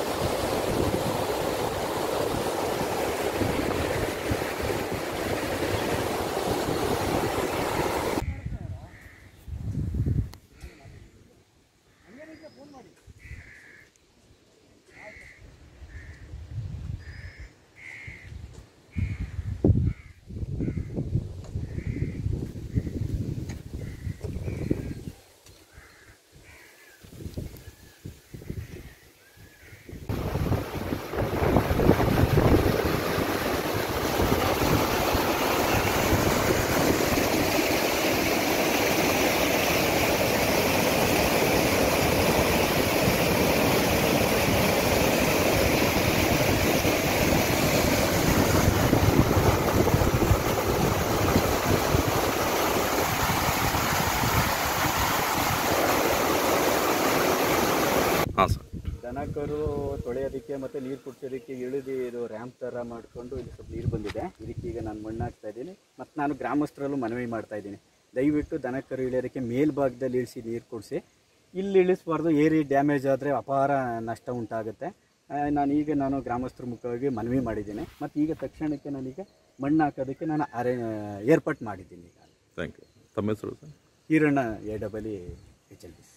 ಹಾಂ ಸರ್ ದನಕರು ತೊಳೆಯೋದಕ್ಕೆ ಮತ್ತು ನೀರು ಕುಡಿಸೋದಕ್ಕೆ ಇಳಿದು ಇದು ರ್ಯಾಂಪ್ ಥರ ಮಾಡಿಕೊಂಡು ಇಲ್ಲಿ ಸ್ವಲ್ಪ ನೀರು ಬಂದಿದೆ ಇದಕ್ಕೆ ಈಗ ನಾನು ಮಣ್ಣು ಹಾಕ್ತಾ ಇದ್ದೀನಿ ಮತ್ತು ನಾನು ಗ್ರಾಮಸ್ಥರಲ್ಲೂ ಮನವಿ ಮಾಡ್ತಾ ಇದ್ದೀನಿ ದಯವಿಟ್ಟು ದನಕರು ಇಳಿಯೋದಕ್ಕೆ ಮೇಲ್ಭಾಗದಲ್ಲಿ ಇಳಿಸಿ ನೀರು ಕುಡಿಸಿ ಇಲ್ಲಿ ಇಳಿಸ್ಬಾರ್ದು ಏರಿ ಡ್ಯಾಮೇಜ್ ಆದರೆ ಅಪಾರ ನಷ್ಟ ಉಂಟಾಗುತ್ತೆ ಆ, ನಾನು ಈಗ ನಾನು ಗ್ರಾಮಸ್ಥರ ಮುಖವಾಗಿ ಮನವಿ ಮಾಡಿದ್ದೀನಿ ಮತ್ತು ಈಗ ತಕ್ಷಣಕ್ಕೆ ನಾನೀಗ ಮಣ್ಣು ಹಾಕೋದಕ್ಕೆ ನಾನು ಅರೇ ಏರ್ಪಾಟ್ ಮಾಡಿದ್ದೀನಿ ಈಗ ಥ್ಯಾಂಕ್ ಯು ತಮ್ಮ ಹೆಸರು sir Eranna A double H L B C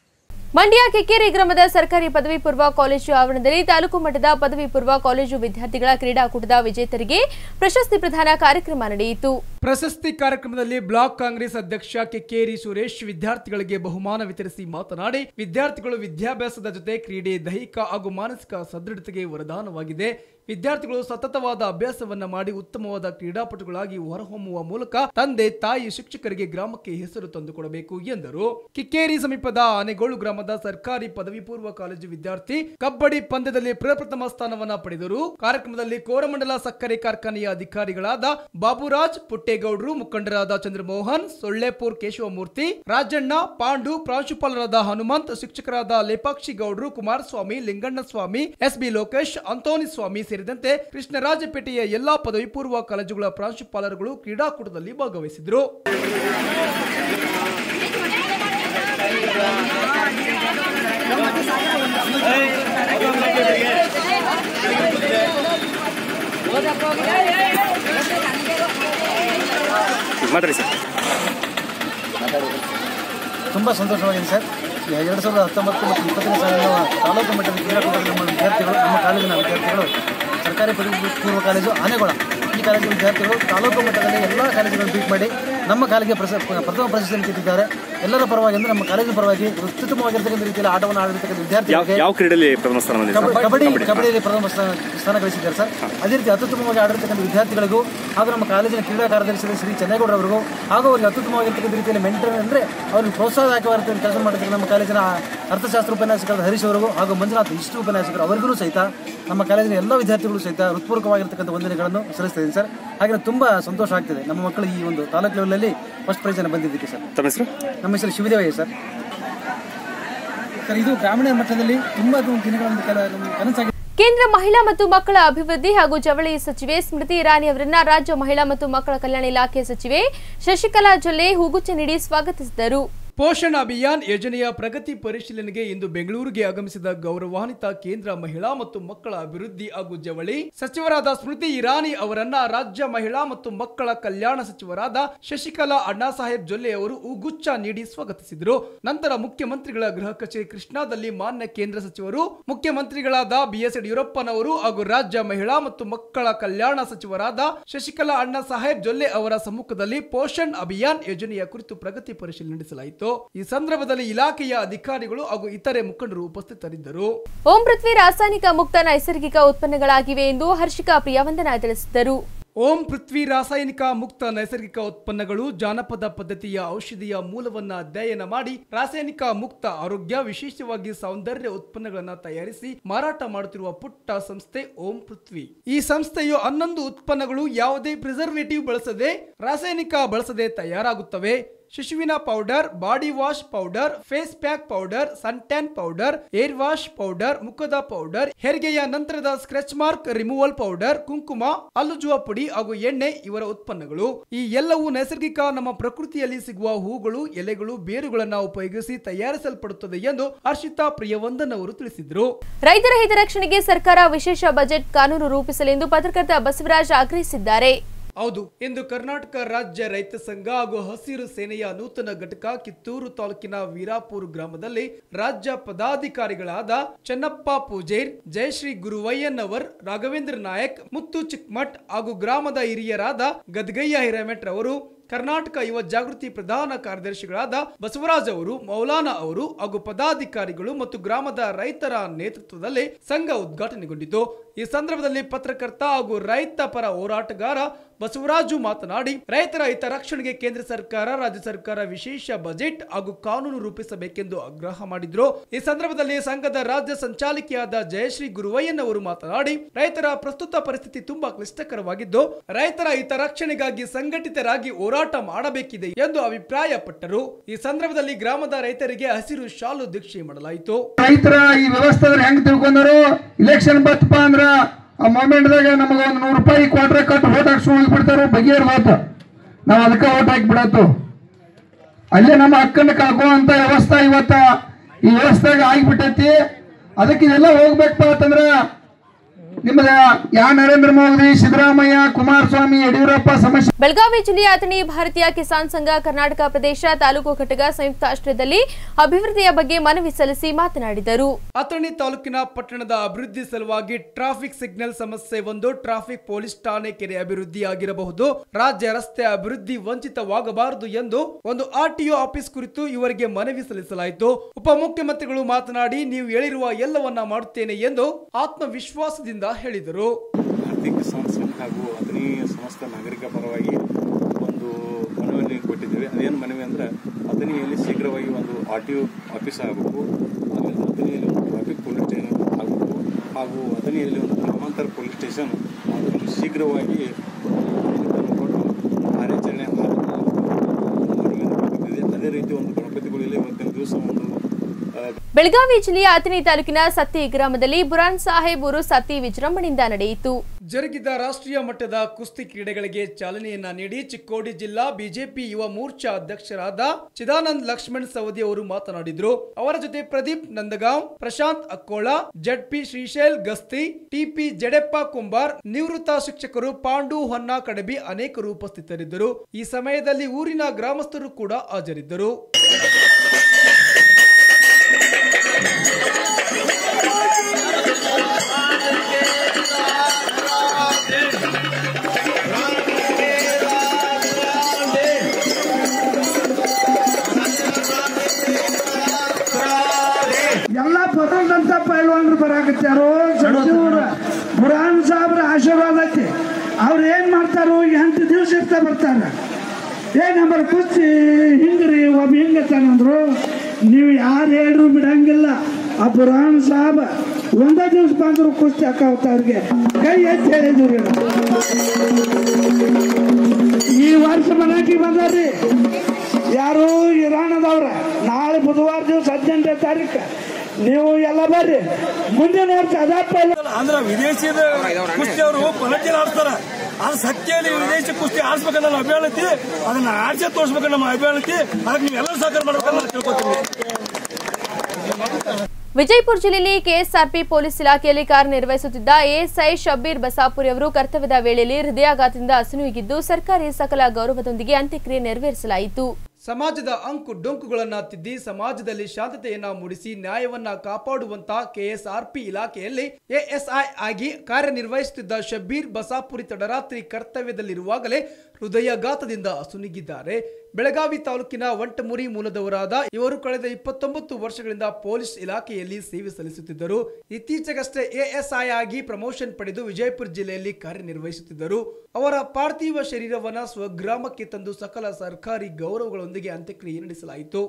Mandya Kikkeri ಗ್ರಾಮದ ಸರ್ಕಾರಿ ಪದವಿ ಪೂರ್ವ ಕಾಲೇಜು ಆವರಣದಲ್ಲಿ ತಾಲೂಕು ಮಟ್ಟದ ಪದವಿ ಪೂರ್ವ ಕಾಲೇಜು ವಿದ್ಯಾರ್ಥಿಗಳ ಕ್ರೀಡಾಕೂಟದ ವಿಜೇತರಿಗೆ ಪ್ರಶಸ್ತಿ ಪ್ರದಾನ ಕಾರ್ಯಕ್ರಮ ನಡೆಯಿತು ಪ್ರಶಸ್ತಿ ಕಾರ್ಯಕ್ರಮದಲ್ಲಿ ಬ್ಲಾಕ್ ಕಾಂಗ್ರೆಸ್ ಅಧ್ಯಕ್ಷ ಕೆಕೇರಿ ಸುರೇಶ್ ವಿದ್ಯಾರ್ಥಿಗಳಿಗೆ ಬಹುಮಾನ ವಿತರಿಸಿ ಮಾತನಾಡಿ ವಿದ್ಯಾರ್ಥಿಗಳು ವಿದ್ಯಾಭ್ಯಾಸದ ಜೊತೆ ಕ್ರೀಡೆ ದೈಹಿಕ ಹಾಗೂ ಮಾನಸಿಕ ಸದೃಢತೆಗೆ ವರದಾನವಾಗಿದೆ ವಿದ್ಯಾರ್ಥಿಗಳು ಸತತವಾದ ಅಭ್ಯಾಸವನ್ನ ಮಾಡಿ ಉತ್ತಮವಾದ ಕ್ರೀಡಾಪಟುಗಳಾಗಿ ಹೊರಹೊಮ್ಮುವ ಮೂಲಕ ತಂದೆ ತಾಯಿ ಶಿಕ್ಷಕರಿಗೆ ಗ್ರಾಮಕ್ಕೆ ಹೆಸರು ತಂದುಕೊಡಬೇಕು ಎಂದರು ಕಿಕ್ಕೇರಿ ಸಮೀಪದ ಆನೆಗೋಳು ಗ್ರಾಮದ ಸರ್ಕಾರಿ ಪದವಿ ಪೂರ್ವ ಕಾಲೇಜು ವಿದ್ಯಾರ್ಥಿ ಕಬಡ್ಡಿ ಪಂದ್ಯದಲ್ಲಿ ಪ್ರಪ್ರಥಮ ಸ್ಥಾನವನ್ನ ಪಡೆದರು ಕಾರ್ಯಕ್ರಮದಲ್ಲಿ ಕೋರಮಂಡಲ ಸಕ್ಕರೆ ಕಾರ್ಖಾನೆಯ ಅಧಿಕಾರಿಗಳಾದ ಬಾಬುರಾಜ್ ಪುಟ್ಟೇಗೌಡರು ಮುಖಂಡರಾದ ಚಂದ್ರಮೋಹನ್ ಸೊಳ್ಳೆಪುರ್ ಕೇಶವಮೂರ್ತಿ ರಾಜಣ್ಣ ಪಾಂಡು ಪ್ರಾಂಶುಪಾಲರಾದ ಹನುಮಂತ್ ಶಿಕ್ಷಕರಾದ ಲೇಪಾಕ್ಷಿ ಗೌಡ್ರು ಕುಮಾರಸ್ವಾಮಿ ಲಿಂಗಣ್ಣ ಸ್ವಾಮಿ ಎಸ್ ಬಿ ಲೋಕೇಶ್ ಅಂತೋನಿ ಸ್ವಾಮಿ ಸೇರಿದಂತೆ ಕೃಷ್ಣರಾಜಪೇಟೆಯ ಎಲ್ಲಾ ಪದವಿ ಪೂರ್ವ ಕಾಲೇಜುಗಳ ಪ್ರಾಂಶುಪಾಲರುಗಳು ಕ್ರೀಡಾಕೂಟದಲ್ಲಿ ಭಾಗವಹಿಸಿದರು ಮಾತಾಡಿ ಸರ್ ತುಂಬ ಸಂತೋಷವಾಗಿದೆ ಸರ್ ಎರಡು ಸಾವಿರದ ಹತ್ತೊಂಬತ್ತು ಮತ್ತು ಇಪ್ಪತ್ತನೇ ಸಾಲಿನ ತಾಲೂಕು ಮಟ್ಟದ ಕ್ರೀಡಾಕೂಟದಲ್ಲಿ ನಮ್ಮ ವಿದ್ಯಾರ್ಥಿಗಳು ನಮ್ಮ ಕಾಲೇಜಿನ ವಿದ್ಯಾರ್ಥಿಗಳು ಸರ್ಕಾರಿ ಪದವಿ ಪೂರ್ವ ಕಾಲೇಜು ಆನೆಗೋಳ ಈ ಕಾಲೇಜಿನ ವಿದ್ಯಾರ್ಥಿಗಳು ತಾಲೂಕು ಮಟ್ಟದಲ್ಲಿ ಎಲ್ಲ ಕಾಲೇಜುಗಳನ್ನು ಬೀಟ್ ಮಾಡಿ ನಮ್ಮ ಕಾಲೇಜಿಗೆ ಪ್ರಸ ಪ್ರಥಮ ಪ್ರಶಸ್ತಿಯನ್ನು ಗೆದ್ದಿದ್ದಾರೆ ಎಲ್ಲರ ಪರವಾಗಿ ಅಂದರೆ ನಮ್ಮ ಕಾಲೇಜಿನ ಪರವಾಗಿ ಅತ್ಯುತ್ತಮವಾಗಿರ್ತಕ್ಕಂಥ ರೀತಿಯಲ್ಲಿ ಆಟವನ್ನು ಆಡಿರ್ತಕ್ಕಂಥ ಯಾವ ವಿದ್ಯಾರ್ಥಿಗಳಿಗೆ ಯಾವ ಕ್ರೀಡೆಯಲ್ಲಿ ಪ್ರಥಮ ಸ್ಥಾನ ಬಂದಿದೆ ಕಬ- ಸರ್? ಕಬಡ್ಡಿ ಕಬಡ್ಡಿಯಲ್ಲಿ ಪ್ರಥಮ ಸ್ಥಾನ ಸ್ಥಾನ ಗಳಿಸಿದ್ದಾರೆ ಸರ್ ಅದೇ ರೀತಿ ಅತ್ಯುತ್ತಮವಾಗಿ ಆಡಿರ್ತಕ್ಕಂಥ ವಿದ್ಯಾರ್ಥಿಗಳಿಗೂ ಹಾಗೂ ನಮ್ಮ ಕಾಲೇಜಿನ ಕ್ರೀಡಾ ಕಾರ್ಯದರ್ಶಿ ಶ್ರೀ ಚೆನ್ನೇಗೌಡರವರಿಗೂ ಹಾಗೂ ಅವರಿಗೆ ಅತ್ಯುತ್ತಮವಾಗಿರ್ತಕ್ಕಂಥ ರೀತಿಯಲ್ಲಿ ಮೆಂಟರ್ ಅಂದರೆ ಅವರಿಗೆ ಪ್ರೋತ್ಸಾಹಕವಾಗಿರ್ತಕ್ಕಂಥ ಕೆಲಸ ಮಾಡಿರ್ತಕ್ಕಂಥ ನಮ್ಮ ಕಾಲೇಜಿನ ಅರ್ಥಶಾಸ್ತ್ರ ಉಪನ್ಯಾಸಕರಾದ ಹರೀಶ್ ಅವರಿಗೂ ಹಾಗೂ ಮಂಜುನಾಥ್ ಇಷ್ಟು ಉಪನ್ಯಾಸಕರು ಅವರಿಗೂ ಸಹಿತ ನಮ್ಮ ಕಾಲೇಜಿನ ಎಲ್ಲ ವಿದ್ಯಾರ್ಥಿಗಳು ಸಹಿತ ಹೃತ್ಪೂರ್ವಕವಾಗಿರ್ತಕ್ಕಂಥ ವಂದನೆಗಳನ್ನು ಸಲ್ಲಿಸ್ತಾ ಇದ್ದೀನಿ ಸರ್ ಹಾಗೆ ತುಂಬ ಸಂತೋಷ ಆಗ್ತಿದೆ ನಮ್ಮ ಮಕ್ಕಳು ಈ ಒಂದು ತಾಲೂಕು ಲೆವೆಲಲ್ಲಿ ಫಸ್ಟ್ ಪ್ರೈಸನ್ನು ಬಂದಿದ್ದಕ್ಕೆ ಸರ್ ತಮ್ಮ ಹೆಸರು ನಮ್ಮ ಹೆಸರು ಶಿವದೇವಯ್ಯ ಸರ್ ಸರ್ ಇದು ಗ್ರಾಮೀಣ ಮಟ್ಟದಲ್ಲಿ ತುಂಬ ದಿನಗಳ ಒಂದು ಕೆಲ ನಮ್ಮ ಕನಸಾಗಿ ಕೇಂದ್ರ ಮಹಿಳಾ ಮತ್ತು ಮಕ್ಕಳ ಅಭಿವೃದ್ಧಿ ಹಾಗೂ ಜವಳಿ ಸಚಿವೆ ಸ್ಮೃತಿ ಇರಾನಿ ಅವರನ್ನ ರಾಜ್ಯ ಮಹಿಳಾ ಮತ್ತು ಮಕ್ಕಳ ಕಲ್ಯಾಣ ಇಲಾಖೆ ಸಚಿವೆ ಶಶಿಕಲಾ ಜೊಲ್ಲೆ ಹೂಗುಚ್ಚ ನೀಡಿ ಸ್ವಾಗತಿಸಿದರು ಪೋಷಣ್ ಅಭಿಯಾನ್ ಯೋಜನೆಯ ಪ್ರಗತಿ ಪರಿಶೀಲನೆಗೆ ಇಂದು ಬೆಂಗಳೂರಿಗೆ ಆಗಮಿಸಿದ ಗೌರವಾನ್ವಿತ ಕೇಂದ್ರ ಮಹಿಳಾ ಮತ್ತು ಮಕ್ಕಳ ಅಭಿವೃದ್ಧಿ ಹಾಗೂ ಜವಳಿ ಸಚಿವರಾದ ಸ್ಮೃತಿ ಇರಾನಿ ಅವರನ್ನ ರಾಜ್ಯ ಮಹಿಳಾ ಮತ್ತು ಮಕ್ಕಳ ಕಲ್ಯಾಣ ಸಚಿವರಾದ ಶಶಿಕಲಾ ಅಣ್ಣಾಸಾಹೇಬ್ ಜೊಲ್ಲೆ ಅವರು ಹೂಗುಚ್ಚ ನೀಡಿ ಸ್ವಾಗತಿಸಿದರು ನಂತರ ಮುಖ್ಯಮಂತ್ರಿಗಳ ಗೃಹ ಕಚೇರಿ ಕೃಷ್ಣಾದಲ್ಲಿ ಮಾನ್ಯ ಕೇಂದ್ರ ಸಚಿವರು ಮುಖ್ಯಮಂತ್ರಿಗಳಾದ ಬಿಎಸ್ ಯಡಿಯೂರಪ್ಪನವರು ಹಾಗೂ ರಾಜ್ಯ ಮಹಿಳಾ ಮತ್ತು ಮಕ್ಕಳ ಕಲ್ಯಾಣ ಸಚಿವರಾದ ಶಶಿಕಲಾ ಅಣ್ಣಾ ಸಾಹೇಬ್ ಜೊಲ್ಲೆ ಅವರ ಸಮ್ಮುಖದಲ್ಲಿ ಪೋಷಣ್ ಅಭಿಯಾನ್ ಯೋಜನೆಯ ಕುರಿತು ಪ್ರಗತಿ ಪರಿಶೀಲನೆ ನಡೆಸಲಾಯಿತು ಈ ಸಂದರ್ಭದಲ್ಲಿ ಇಲಾಖೆಯ ಅಧಿಕಾರಿಗಳು ಹಾಗೂ ಇತರೆ ಮುಖಂಡರು ಉಪಸ್ಥಿತರಿದ್ದರು ಓಂ ಪೃಥ್ವಿ ರಾಸಾಯನಿಕ ಮುಕ್ತ ನೈಸರ್ಗಿಕ ಉತ್ಪನ್ನಗಳಾಗಿವೆ ಎಂದು ಹರ್ಷಿಕಾ ಪ್ರಿಯವಂದನ ತಿಳಿಸಿದರು ಓಂ ಪೃಥ್ವಿ ರಾಸಾಯನಿಕ ಮುಕ್ತ ನೈಸರ್ಗಿಕ ಉತ್ಪನ್ನಗಳು ಜಾನಪದ ಪದ್ಧತಿಯ ಔಷಧಿಯ ಮೂಲವನ್ನ ಅಧ್ಯಯನ ಮಾಡಿ ರಾಸಾಯನಿಕ ಮುಕ್ತ ಆರೋಗ್ಯ ವಿಶೇಷವಾಗಿ ಸೌಂದರ್ಯ ಉತ್ಪನ್ನಗಳನ್ನ ತಯಾರಿಸಿ ಮಾರಾಟ ಮಾಡುತ್ತಿರುವ ಪುಟ್ಟ ಸಂಸ್ಥೆ ಓಂ ಪೃಥ್ವಿ ಈ ಸಂಸ್ಥೆಯು ಹನ್ನೊಂದು ಉತ್ಪನ್ನಗಳು ಯಾವುದೇ ಪ್ರಿಸರ್ವೇಟಿವ್ ಬಳಸದೆ ರಾಸಾಯನಿಕ ಬಳಸದೆ ತಯಾರಾಗುತ್ತವೆ ಶಿಶುವಿನ powder body wash powder face pack powder suntan powder hair wash powder ಮುಖದ ಪೌಡರ್ ಹೆರಿಗೆಯ ನಂತರದ ಸ್ಕ್ರೆಚ್ ಮಾರ್ಕ್ ರಿಮೂವಲ್ ಪೌಡರ್ ಕುಂಕುಮ ಅಲ್ಲುಜುವ ಪುಡಿ ಹಾಗೂ ಎಣ್ಣೆ ಇವರ ಉತ್ಪನ್ನಗಳು ಈ ಎಲ್ಲವೂ ನೈಸರ್ಗಿಕ ನಮ್ಮ ಪ್ರಕೃತಿಯಲ್ಲಿ ಸಿಗುವ ಹೂಗಳು ಎಲೆಗಳು ಬೇರುಗಳನ್ನ ಉಪಯೋಗಿಸಿ ತಯಾರಿಸಲ್ಪಡುತ್ತದೆ ಎಂದು ಹರ್ಷಿತಾ ಪ್ರಿಯವಂದನ್ ಅವರು ತಿಳಿಸಿದರು ರೈತರ ಹಿತರಕ್ಷಣೆಗೆ ಸರ್ಕಾರ ವಿಶೇಷ ಬಜೆಟ್ ಕಾನೂನು ರೂಪಿಸಲೆಂದು ಪತ್ರಕರ್ತ ಬಸವರಾಜ್ ಆಗ್ರಹಿಸಿದ್ದಾರೆ ಹೌದು ಇಂದು ಕರ್ನಾಟಕ ರಾಜ್ಯ ರೈತ ಸಂಘ ಹಾಗೂ ಹಸಿರು ಸೇನೆಯ ನೂತನ ಘಟಕ ಕಿತ್ತೂರು ತಾಲೂಕಿನ ವೀರಾಪುರ ಗ್ರಾಮದಲ್ಲಿ ರಾಜ್ಯ ಪದಾಧಿಕಾರಿಗಳಾದ ಚೆನ್ನಪ್ಪ ಪೂಜೇರ್ ಜಯಶ್ರೀ ಗುರುವಯ್ಯನವರ್ ರಾಘವೇಂದ್ರ ನಾಯಕ್ ಮುತ್ತು ಚಿಕ್ಮಠ್ ಹಾಗೂ ಗ್ರಾಮದ ಹಿರಿಯರಾದ ಗದ್ಗಯ್ಯ ಹಿರೇಮೆಟ್ ರವರು ಕರ್ನಾಟಕ ಯುವ ಜಾಗೃತಿ ಪ್ರಧಾನ ಕಾರ್ಯದರ್ಶಿಗಳಾದ ಬಸವರಾಜ್ ಅವರು ಮೌಲಾನಾ ಅವರು ಹಾಗೂ ಪದಾಧಿಕಾರಿಗಳು ಮತ್ತು ಗ್ರಾಮದ ರೈತರ ನೇತೃತ್ವದಲ್ಲಿ ಸಂಘ ಉದ್ಘಾಟನೆಗೊಂಡಿತು ಈ ಸಂದರ್ಭದಲ್ಲಿ ಪತ್ರಕರ್ತ ಹಾಗೂ ರೈತ ಪರ ಹೋರಾಟಗಾರ ಬಸವರಾಜು ಮಾತನಾಡಿ ರೈತರ ಹಿತರಕ್ಷಣೆಗೆ ಕೇಂದ್ರ ಸರ್ಕಾರ ರಾಜ್ಯ ಸರ್ಕಾರ ವಿಶೇಷ ಬಜೆಟ್ ಹಾಗೂ ಕಾನೂನು ರೂಪಿಸಬೇಕೆಂದು ಆಗ್ರಹ ಮಾಡಿದ್ರು ಈ ಸಂದರ್ಭದಲ್ಲಿ ಸಂಘದ ರಾಜ್ಯ ಸಂಚಾಲಕಿಯಾದ ಜಯಶ್ರೀ ಗುರುವಯ್ಯನ್ ಅವರು ಮಾತನಾಡಿ ರೈತರ ಪ್ರಸ್ತುತ ಪರಿಸ್ಥಿತಿ ತುಂಬಾ ಕ್ಲಿಷ್ಟಕರವಾಗಿದ್ದು ರೈತರ ಹಿತರಕ್ಷಣೆಗಾಗಿ ಸಂಘಟಿತರಾಗಿ ಹೋರಾಟ ಮಾಡಬೇಕಿದೆ ಎಂದು ಅಭಿಪ್ರಾಯಪಟ್ಟರು ಈ ಸಂದರ್ಭದಲ್ಲಿ ಗ್ರಾಮದ ರೈತರಿಗೆ ಹಸಿರು ಶಾಲು ದೀಕ್ಷೆ ಮಾಡಲಾಯಿತು ರೈತರ ಈ ವ್ಯವಸ್ಥೆ ಹೆಂಗ್ ತಿಳ್ಕೊಂಡರು ಇಲೆಕ್ಷನ್ ಬತ್ತಪ್ಪ ಅಂದ್ರ ಆ ಮೂಮೆಂಟ್ದಾಗ ನಮಗೆ ಒಂದು ನೂರು ರೂಪಾಯಿ ಕ್ವಾರ್ಟರ್ ಕಟ್ಟು ಓಟ್ ಹಾಕ್ಸ್ಕೊಂಡು ಹೋಗ್ಬಿಡ್ತಾರ ಬಗೆಹರ್ದಾತು ನಾವು ಅದಕ್ಕೆ ಓಟ್ ಹಾಕಿಬಿಡತ್ತು ಅಲ್ಲೇ ನಮ್ಮ ಹಕ್ಕನ್ನು ಕಳ್ಕೊಳ್ಳುವಂತ ವ್ಯವಸ್ಥೆ ಇವತ್ತ ಈ ವ್ಯವಸ್ಥೆಗೆ ಆಗಿಬಿಟ್ಟೈತಿ ಅದಕ್ಕೆ ಇದೆಲ್ಲ ಹೋಗ್ಬೇಕಪ್ಪ ಅಂತಂದ್ರ ನಿಮ್ಮದ ಯಾ ನರೇಂದ್ರ ಮೋದಿ ಸಿದ್ದರಾಮಯ್ಯ ಕುಮಾರಸ್ವಾಮಿ ಯಡಿಯೂರಪ್ಪ ಸಮಸ್ಯೆ ಬೆಳಗಾವಿ ಜಿಲ್ಲೆಯ ಅಥಣಿ ಭಾರತೀಯ ಕಿಸಾನ್ ಸಂಘ ಕರ್ನಾಟಕ ಪ್ರದೇಶ ತಾಲೂಕು ಘಟಕ ಸಂಯುಕ್ತ ಆಶ್ರಯದಲ್ಲಿ ಅಭಿವೃದ್ಧಿಯ ಬಗ್ಗೆ ಮನವಿ ಸಲ್ಲಿಸಿ ಮಾತನಾಡಿದರು ಅಥಣಿ ತಾಲೂಕಿನ ಪಟ್ಟಣದ ಅಭಿವೃದ್ಧಿ ಸಲುವಾಗಿ ಟ್ರಾಫಿಕ್ ಸಿಗ್ನಲ್ ಸಮಸ್ಯೆ ಒಂದು ಟ್ರಾಫಿಕ್ ಪೊಲೀಸ್ ಠಾಣೆ ಕೆರೆ ಅಭಿವೃದ್ಧಿ ಆಗಿರಬಹುದು ರಾಜ್ಯ ರಸ್ತೆ ಅಭಿವೃದ್ಧಿ ವಂಚಿತವಾಗಬಾರದು ಎಂದು ಒಂದು ಆರ್ಟಿಒ ಆಫೀಸ್ ಕುರಿತು ಇವರಿಗೆ ಮನವಿ ಸಲ್ಲಿಸಲಾಯಿತು ಉಪಮುಖ್ಯಮಂತ್ರಿಗಳು ಮಾತನಾಡಿ ನೀವು ಹೇಳಿರುವ ಎಲ್ಲವನ್ನ ಮಾಡುತ್ತೇನೆ ಎಂದು ಆತ್ಮವಿಶ್ವಾಸದಿಂದ ಹೇಳಿದರು ಆರ್ಥಿಕ ಸಂಸ್ಥೆ ಹಾಗೂ ಅದನ್ನೇ ಸಮಸ್ತ ನಾಗರಿಕ ಪರವಾಗಿ ಒಂದು ಮನವಿಯನ್ನು ಕೊಟ್ಟಿದ್ದೇವೆ ಅದೇನು ಮನವಿ ಅಂದರೆ ಅದನಿಯಲ್ಲಿ ಶೀಘ್ರವಾಗಿ ಒಂದು ಆರ್ ಟಿ ಒ ಆಫೀಸ್ ಆಗಬೇಕು ಆಮೇಲೆ ಅದನಿಯಲ್ಲಿ ಒಂದು ಟ್ರಾಫಿಕ್ ಪೊಲೀಸ್ ಸ್ಟೇಷನ್ ಆಗಬೇಕು ಹಾಗೂ ಅದನಿಯಲ್ಲಿ ಒಂದು ಗ್ರಾಮಾಂತರ ಪೊಲೀಸ್ ಸ್ಟೇಷನ್ ಅದನ್ನು ಶೀಘ್ರವಾಗಿ ಇದನ್ನು ಕೊಟ್ಟು ಕಾರ್ಯಾಚರಣೆ ಮನವಿಯನ್ನು ಕೊಟ್ಟಿದೆ ಅದೇ ರೀತಿ ಒಂದು ಗಣಪತಿಗಳಲ್ಲಿ ಇವತ್ತಿನ ದಿವಸ ಒಂದು ಆ, ಬೆಳಗಾವಿ ಜಿಲ್ಲೆಯ ಅಥಣಿ ತಾಲೂಕಿನ ಸತ್ತಿ ಗ್ರಾಮದಲ್ಲಿ ಬುರಾನ್ ಸಾಹೇಬ್ ಊರು ಸತ್ತಿ ವಿಜೃಂಭಣೆಯಿಂದ ನಡೆಯಿತು ಜರುಗಿದ ರಾಷ್ಟ್ರೀಯ ಮಟ್ಟದ ಕುಸ್ತಿ ಕ್ರೀಡೆಗಳಿಗೆ ಚಾಲನೆಯನ್ನ ನೀಡಿ ಚಿಕ್ಕೋಡಿ ಜಿಲ್ಲಾ ಬಿಜೆಪಿ ಯುವ ಮೋರ್ಚಾ ಅಧ್ಯಕ್ಷರಾದ ಚಿದಾನಂದ್ ಲಕ್ಷ್ಮಣ್ ಸವದಿ ಅವರು ಮಾತನಾಡಿದ್ರು ಅವರ ಜೊತೆ ಪ್ರದೀಪ್ ನಂದಗಾಂವ್ ಪ್ರಶಾಂತ್ ಅಕ್ಕೋಳ ಜಡ್ಪಿ ಶ್ರೀಶೈಲ್ ಗಸ್ತಿ ಟಿಪಿ ಜಡೆಪ್ಪ ಕುಂಬಾರ್ ನಿವೃತ್ತ ಶಿಕ್ಷಕರು ಪಾಂಡು ಹೊನ್ನ ಕಡಬಿ ಅನೇಕರು ಉಪಸ್ಥಿತರಿದ್ದರು ಈ ಸಮಯದಲ್ಲಿ ಊರಿನ ಗ್ರಾಮಸ್ಥರು ಕೂಡ ಹಾಜರಿದ್ದರು ಎಲ್ಲ ಬರೋದಂತ ಪೈಲ್ವಾನ್ರು ಬರಾಕತ್ಯಾರೋ ಸಚಿವರು ಬುರಾನ್ ಸಾಬ್ರ ಆಶೀರ್ವಾದ ಐತಿ ಅವ್ರು ಏನ್ ಮಾಡ್ತಾರೋ ಎಂಟು ದಿವಸ ಇರ್ತಾ ಬರ್ತಾರ ಏ ನಂಬರ್ ಕುಸ್ತಿ ಹಿಂಗ್ರಿ ಒಬ್ಬ ಹಿಂಗತ್ತಾನಂದ್ರು ನೀವು ಯಾರು ಹೇಳ್ರು ಬಿಡಂಗಿಲ್ಲ ಆ ಬುರಾನ್ ಸಾಬ್ ಒಂದೇ ದಿವಸ ಬಂದ್ರು ಕುಸ್ತಿ ಹಾಕಾವತ್ತ ಅವ್ರಿಗೆ ಕೈ ಎತ್ತಿ ಹೇಳಿದ್ರು ಈ ವರ್ಷ ಮನಾಕಿ ಬಂದಾರಿ ಯಾರು ಇರಾಣದವ್ರ ನಾಳೆ ಬುಧವಾರ ದಿವಸ ಹದಿನೆಂಟನೇ ತಾರೀಕು ನೀವು ಎಲ್ಲ ಬರ್ರಿ ಮುಂದಿನ ವರ್ಷ ಅದಪ್ಪ ಅಂದ್ರೆ ವಿದೇಶಿದ ಕುಸ್ತಿ ಅವರು ಪಲಟಿ ಆಡ್ತಾರ ಅದು ಸತ್ಯಲ್ಲಿ ವಿದೇಶಿ ಕುಸ್ತಿ ಆಡ್ಸ್ಬೇಕನ್ನ ನಮ್ಮ ಅಭಿಯಾನ ಐತಿ ಅದನ್ನ ಆಡ್ಸೆ ತೋರ್ಸ್ಬೇಕು ನಮ್ಮ ಅಭಿಯಾನ ಐತಿ ಅದಕ್ಕೆ ನೀವೆಲ್ಲರೂ ಸಹಕಾರ ಮಾಡ್ಬೇಕನ್ನ ನಾನು ತಿಳ್ಕೊತೀನಿ ವಿಜಯಪುರ ಜಿಲ್ಲೆಯಲ್ಲಿ ಕೆಎಸ್ಆರ್ಪಿ ಪೊಲೀಸ್ ಇಲಾಖೆಯಲ್ಲಿ ಕಾರ್ಯನಿರ್ವಹಿಸುತ್ತಿದ್ದ ಎಎಸ್ಐ ಶಬ್ಬೀರ್ ಬಸಾಪುರಿ ಅವರು ಕರ್ತವ್ಯದ ವೇಳೆಯಲ್ಲಿ ಹೃದಯಾಘಾತದಿಂದ ಅಸುನೀಗಿದ್ದು ಸರ್ಕಾರಿ ಸಕಲ ಗೌರವದೊಂದಿಗೆ ಅಂತ್ಯಕ್ರಿಯೆ ನೆರವೇರಿಸಲಾಯಿತು ಸಮಾಜದ ಅಂಕು ಡೊಂಕುಗಳನ್ನ ತಿದ್ದಿ ಸಮಾಜದಲ್ಲಿ ಶಾಂತತೆಯನ್ನ ಮೂಡಿಸಿ ನ್ಯಾಯವನ್ನ ಕಾಪಾಡುವಂತ ಕೆಎಸ್ಆರ್ಪಿ ಇಲಾಖೆಯಲ್ಲಿ ಎಎಸ್ಐ ಆಗಿ ಕಾರ್ಯನಿರ್ವಹಿಸುತ್ತಿದ್ದ ಶಬ್ಬೀರ್ ಬಸಾಪುರಿ ತಡರಾತ್ರಿ ಕರ್ತವ್ಯದಲ್ಲಿರುವಾಗಲೇ ಹೃದಯಾಘಾತದಿಂದ ಅಸುನೀಗಿದ್ದಾರೆ ಬೆಳಗಾವಿ ತಾಲೂಕಿನ ವಂಟಮುರಿ ಮೂಲದವರಾದ ಇವರು ಕಳೆದ ಇಪ್ಪತ್ತೊಂಬತ್ತು ವರ್ಷಗಳಿಂದ ಪೊಲೀಸ್ ಇಲಾಖೆಯಲ್ಲಿ ಸೇವೆ ಸಲ್ಲಿಸುತ್ತಿದ್ದರು ಇತ್ತೀಚೆಗಷ್ಟೇ ಎಎಸ್ಐ ಆಗಿ ಪ್ರಮೋಷನ್ ಪಡೆದು ವಿಜಯಪುರ ಜಿಲ್ಲೆಯಲ್ಲಿ ಕಾರ್ಯನಿರ್ವಹಿಸುತ್ತಿದ್ದರು ಅವರ ಪಾರ್ಥಿವ ಶರೀರವನ್ನ ಸ್ವಗ್ರಾಮಕ್ಕೆ ತಂದು ಸಕಲ ಸರ್ಕಾರಿ ಗೌರವಗಳೊಂದಿಗೆ ಅಂತ್ಯಕ್ರಿಯೆ ನಡೆಸಲಾಯಿತು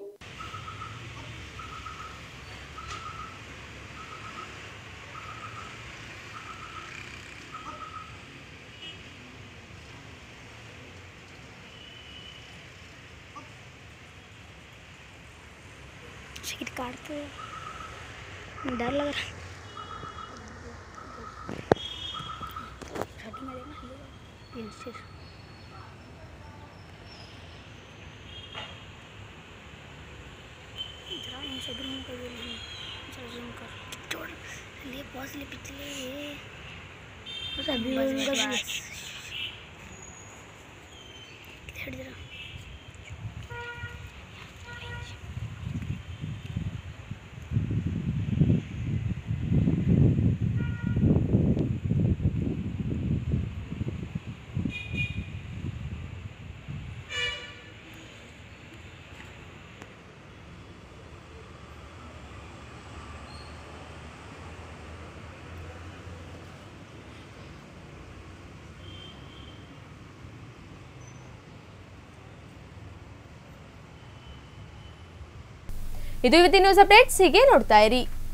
टिकट काटते हैं। डर लग रहा है छठी में देखना ये स्टेशन जरा इन से दूर कर दे नहीं जरा जूम कर छोड़ ले पॉज ले पिछले ये बस अभी उनका भी हट जरा ಇದು ಇವತ್ತಿನ ನ್ಯೂಸ್ ಅಪ್ಡೇಟ್ಸ್ ಹೀಗೆ ನೋಡ್ತಾ ಇರಿ